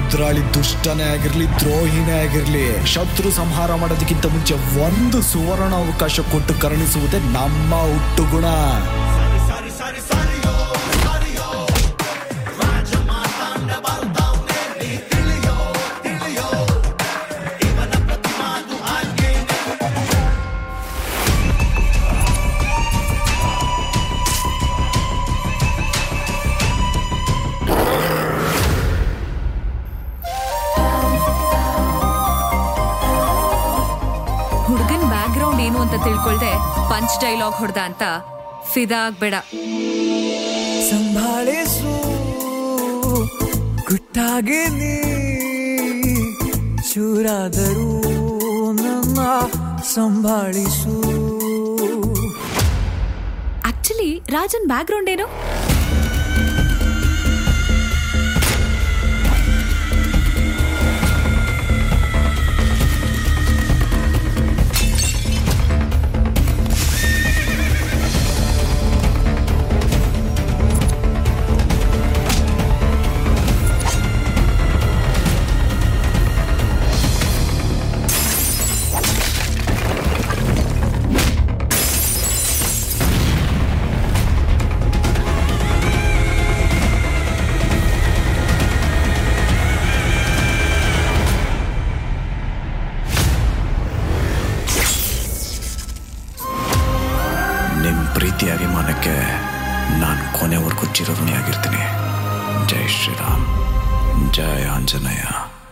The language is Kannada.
ಎದುರಾಳಿ ದುಷ್ಟನೇ ಆಗಿರ್ಲಿ ದ್ರೋಹಿನೇ ಆಗಿರ್ಲಿ ಶತ್ರು ಸಂಹಾರ ಮಾಡೋದಕ್ಕಿಂತ ಮುಂಚೆ ಒಂದು ಸುವರ್ಣ ಅವಕಾಶ ಕೊಟ್ಟು ಕರುಣಿಸುವುದೇ ನಮ್ಮ ಹುಟ್ಟು ಗುಣ ಹುಡುಗನ್ ಬ್ಯಾಕ್ ಗ್ರೌಂಡ್ ಏನು ಅಂತ ತಿಳ್ಕೊಳ್ದೆ ಪಂಚ್ ಡೈಲಾಗ್ ಹೊಡ್ದ ಅಂತ ಫಿದಾ ಆಗ್ಬೇಡ ಸಂಭಾಳಿಸು ಗುಟ್ಟಾಗಿ ನೀ ಚೂರಾದರೂ ನನ್ನ ಸಂಭಾಳಿಸು ಆಕ್ಚುಲಿ ರಾಜನ್ ಬ್ಯಾಕ್ ಗ್ರೌಂಡ್ ಏನು ನಿಮ್ ಪ್ರೀತಿ ಅಭಿಮಾನಕ್ಕೆ ನಾನು ಕೊನೆವರೆಗೂ ಚಿರಋಣಿಯಾಗಿರ್ತೀನಿ ಜೈ ಶ್ರೀರಾಮ್ ಜಯ ಆಂಜನೇಯ